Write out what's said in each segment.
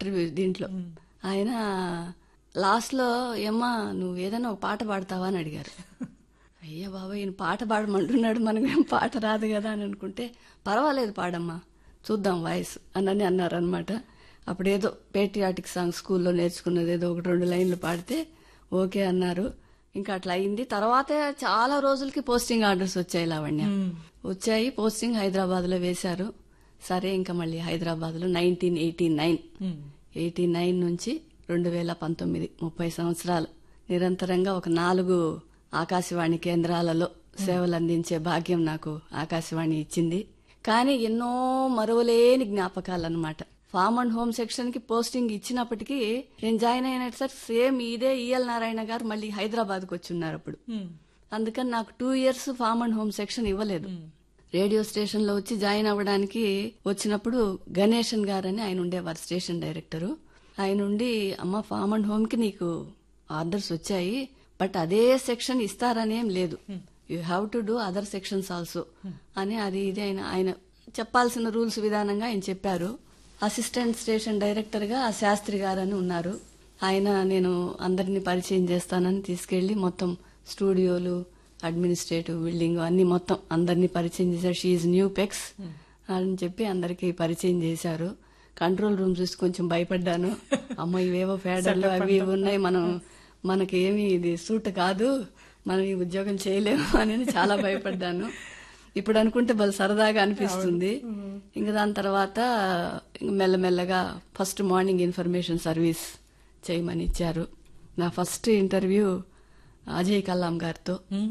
interview దీంట్లో ఆయన last లో ఏమ్మా నువ్వు ఏదైనా ఒక పాట పాడతావా అని అడిగారు అయ్యా బాబా ఈయన పాట పాడమంటున్నాడు మనమేం పాట రాదు కదా అని అనుకుంటే పర్వాలేదు పాడమ్మా చూద్దాం వాయిస్ అని అన్నారు అనమాట అప్పుడు ఏదో పేట్రియాటిక్ సాంగ్ స్కూల్లో నేర్చుకున్నది ఏదో ఒకటి రెండు లైన్లు పాడితే ఓకే అన్నారు ఇంకా అట్లా అయింది తర్వాత చాలా రోజులకి పోస్టింగ్ ఆర్డర్స్ వచ్చాయి లావణ్య వచ్చాయి పోస్టింగ్ హైదరాబాద్ లో వేశారు సరే ఇంకా మళ్ళీ హైదరాబాద్ లో nineteen eighty nine eighty nine నుంచి రెండు వేల పంతొమ్మిది ముప్పై సంవత్సరాలు నిరంతరంగా ఒక నాలుగు ఆకాశవాణి కేంద్రాలలో సేవలు అందించే భాగ్యం నాకు ఆకాశవాణి ఇచ్చింది కానీ ఎన్నో మరువలేని జ్ఞాపకాలన్నమాట ఫార్మ్ అండ్ హోమ్ సెక్షన్ కి పోస్టింగ్ ఇచ్చినప్పటికీ నేను జాయిన్ అయిన సార్ సేమ్ ఇదే ఈఎల్ నారాయణ గారు మళ్ళీ హైదరాబాద్ కు వచ్చి ఉన్నారు అప్పుడు అందుకని నాకు two years farm and home section ఇవ్వలేదు రేడియో స్టేషన్ లో వచ్చి జాయిన్ అవ్వడానికి వచ్చినప్పుడు గణేషన్ గారని ఆయన ఉండేవారు స్టేషన్ డైరెక్టరు ఆయన ఉండి అమ్మ ఫార్మ్ అండ్ హోమ్ కి నీకు ఆర్డర్స్ వచ్చాయి బట్ అదే సెక్షన్ ఇస్తారనేం లేదు you have to do other sections also అని అది ఇది ఆయన ఆయన చెప్పాల్సిన రూల్స్ విధానంగా ఆయన చెప్పారు అసిస్టెంట్ స్టేషన్ డైరెక్టర్ గా ఆ శాస్త్రి గారని ఉన్నారు ఆయన నేను అందరినీ పరిచయం చేస్తానని తీసుకెళ్లి మొత్తం స్టూడియోలు అడ్మినిస్ట్రేటివ్ బిల్డింగ్ అన్ని మొత్తం అందరినీ పరిచయం చేశారు షీఈ్ న్యూ పెక్స్ అని చెప్పి అందరికి పరిచయం చేశారు కంట్రోల్ రూమ్ చూసి కొంచెం భయపడ్డాను అమ్మ ఇవేవో ఫేడర్లు అవి ఇవి ఉన్నాయి మనం మనకి ఏమి ఇది సూట్ కాదు మనం ఈ ఉద్యోగం చేయలేము అని చాలా భయపడ్డాను ఇప్పుడు అనుకుంటే బలు సరదాగా అనిపిస్తుంది ఇంకా దాని తర్వాత ఇంక మెల్లమెల్లగా ఫస్ట్ మార్నింగ్ ఇన్ఫర్మేషన్ సర్వీస్ చేయమని ఇచ్చారు నా ఫస్ట్ ఇంటర్వ్యూ అజయ్ కల్లాం గారితో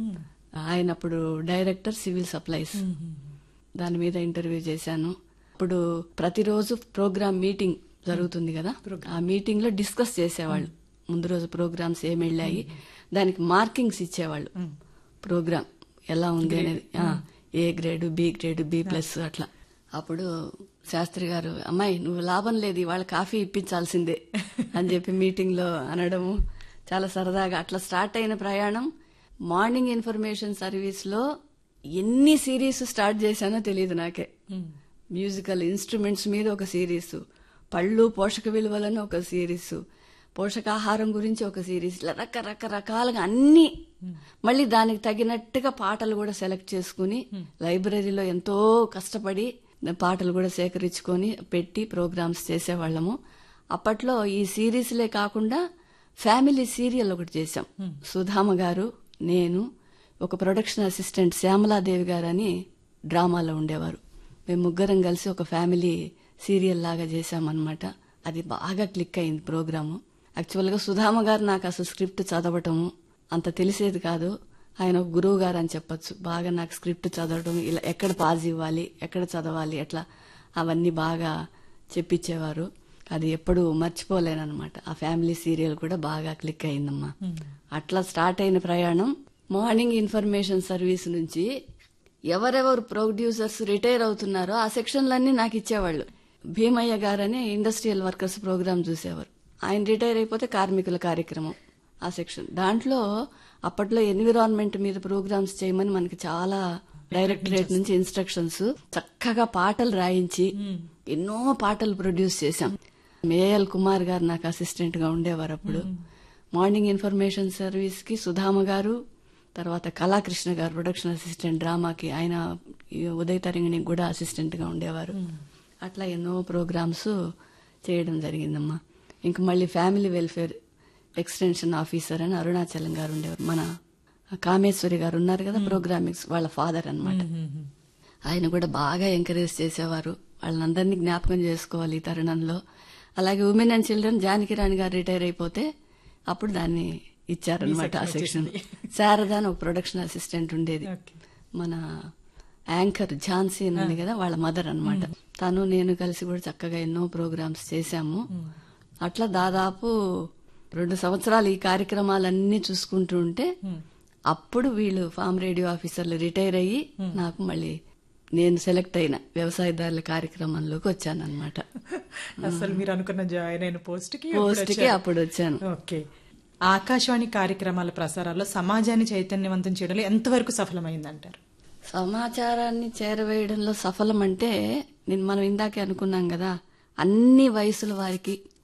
ఆయన అప్పుడు డైరెక్టర్ సివిల్ సప్లైస్ దాని మీద ఇంటర్వ్యూ చేశాను ఇప్పుడు ప్రతిరోజు ప్రోగ్రామ్ మీటింగ్ జరుగుతుంది కదా ఆ మీటింగ్ లో డిస్కస్ చేసేవాళ్ళు ముందు రోజు ప్రోగ్రామ్స్ ఏమి వెళ్ళాయి దానికి మార్కింగ్స్ ఇచ్చేవాళ్ళు ప్రోగ్రామ్ ఎలా ఉంది అనేది ఆ, A grade B grade B plus అట్లా అప్పుడు శాస్త్రి గారు అమ్మాయి నువ్వు లాభం లేదు ఇవాళ కాఫీ ఇప్పించాల్సిందే అని చెప్పి మీటింగ్ లో అనడము చాలా సరదాగా అట్లా స్టార్ట్ అయిన ప్రయాణం మార్నింగ్ ఇన్ఫర్మేషన్ సర్వీస్ లో ఎన్ని సిరీస్ స్టార్ట్ చేశానో తెలియదు నాకే మ్యూజికల్ ఇన్స్ట్రుమెంట్స్ మీద ఒక సిరీస్ పళ్ళు పోషక విలువలను ఒక సిరీస్ పోషకాహారం గురించి ఒక సిరీస్ ఇలా రకరకరకాలుగా అన్ని మళ్ళీ దానికి తగినట్టుగా పాటలు కూడా సెలెక్ట్ చేసుకుని లైబ్రరీలో ఎంతో కష్టపడి పాటలు కూడా సేకరించుకొని పెట్టి ప్రోగ్రామ్స్ చేసేవాళ్ళము అప్పట్లో ఈ సిరీస్లే కాకుండా ఫ్యామిలీ సీరియల్ ఒకటి చేశాం సుధామ గారు నేను ఒక ప్రొడక్షన్ అసిస్టెంట్ శ్యామలాదేవి గారు అని డ్రామాలో ఉండేవారు మేము ముగ్గురం కలిసి ఒక ఫ్యామిలీ సీరియల్ లాగా చేశామన్నమాట అది బాగా క్లిక్ అయింది ప్రోగ్రాము యాక్చువల్గా సుధామ గారు నాకు అసలు స్క్రిప్ట్ చదవటము అంత తెలిసేది కాదు ఆయన ఒక గురువు గారు అని చెప్పొచ్చు బాగా నాకు స్క్రిప్ట్ చదవడం ఇలా ఎక్కడ పాజ్ ఇవ్వాలి ఎక్కడ చదవాలి ఎట్లా అవన్నీ బాగా చెప్పించేవారు అది ఎప్పుడు మర్చిపోలేనమాట ఆ ఫ్యామిలీ సీరియల్ కూడా బాగా క్లిక్ అయిందమ్మా అట్లా స్టార్ట్ అయిన ప్రయాణం మార్నింగ్ ఇన్ఫర్మేషన్ సర్వీస్ నుంచి ఎవరెవరు ప్రొడ్యూసర్స్ రిటైర్ అవుతున్నారో ఆ సెక్షన్లన్నీ నాకు ఇచ్చేవాళ్ళు భీమయ్య గారని ఇండస్ట్రియల్ వర్కర్స్ ప్రోగ్రామ్ చూసేవారు ఆయన రిటైర్ అయిపోతే కార్మికుల కార్యక్రమం ఆ సెక్షన్ దాంట్లో అప్పట్లో ఎన్విరాన్మెంట్ మీద ప్రోగ్రామ్స్ చేయమని మనకి చాలా డైరెక్టరేట్ నుంచి ఇన్స్ట్రక్షన్స్ చక్కగా పాటలు రాయించి ఎన్నో పాటలు ప్రొడ్యూస్ చేశాం మేఎల్ కుమార్ గారు నాకు అసిస్టెంట్ గా ఉండేవారు అప్పుడు మార్నింగ్ ఇన్ఫర్మేషన్ సర్వీస్ కి సుధామ గారు తర్వాత కళాకృష్ణ గారు ప్రొడక్షన్ అసిస్టెంట్ డ్రామాకి ఆయన ఈ ఉదయ తరంగిణి కూడా అసిస్టెంట్ గా ఉండేవారు అట్లా ఎన్నో ప్రోగ్రామ్స్ చేయడం జరిగిందమ్మా ఇంక మళ్ళీ ఫ్యామిలీ వెల్ఫేర్ ఎక్స్టెన్షన్ ఆఫీసర్ అని అరుణాచలం గారు ఉండేవారు మన కామేశ్వరి గారు ఉన్నారు కదా ప్రోగ్రామింగ్స్ వాళ్ళ ఫాదర్ అన్నమాట ఆయన కూడా బాగా ఎంకరేజ్ చేసేవారు వాళ్ళందరినీ జ్ఞాపకం చేసుకోవాలి ఈ తరుణంలో అలాగే women and children Janaki Rani garu retire అయిపోతే అప్పుడు దాన్ని ఇచ్చారనమాట ఆ సెక్షన్ శారద అని ఒక ప్రొడక్షన్ అసిస్టెంట్ ఉండేది మన యాంకర్ ఝాన్సీ అని ఉంది కదా వాళ్ళ మదర్ అన్నమాట తను నేను కలిసి కూడా చక్కగా ఎన్నో ప్రోగ్రామ్స్ చేశాము అట్లా దాదాపు రెండు సంవత్సరాలు ఈ కార్యక్రమాలన్నీ చూసుకుంటూ ఉంటే అప్పుడు వీళ్ళు ఫామ్ రేడియో ఆఫీసర్లు రిటైర్ అయ్యి నాకు మళ్ళీ నేను సెలెక్ట్ అయిన వ్యవసాయదారుల కార్యక్రమంలోకి వచ్చాను అనమాట అసలు మీరు అనుకున్న జాయిన్ అయిన పోస్ట్ కి పోస్ట్ కి అప్పుడు వచ్చాను ఓకే ఆకాశవాణి కార్యక్రమాల ప్రసారాల్లో సమాజాన్ని చైతన్యవంతం చేయడంలో ఎంతవరకు సఫలమైందంటారు సమాచారాన్ని చేరవేయడంలో సఫలం అంటే నేను మనం ఇందాకే అనుకున్నాం కదా అన్ని వయసుల వారికి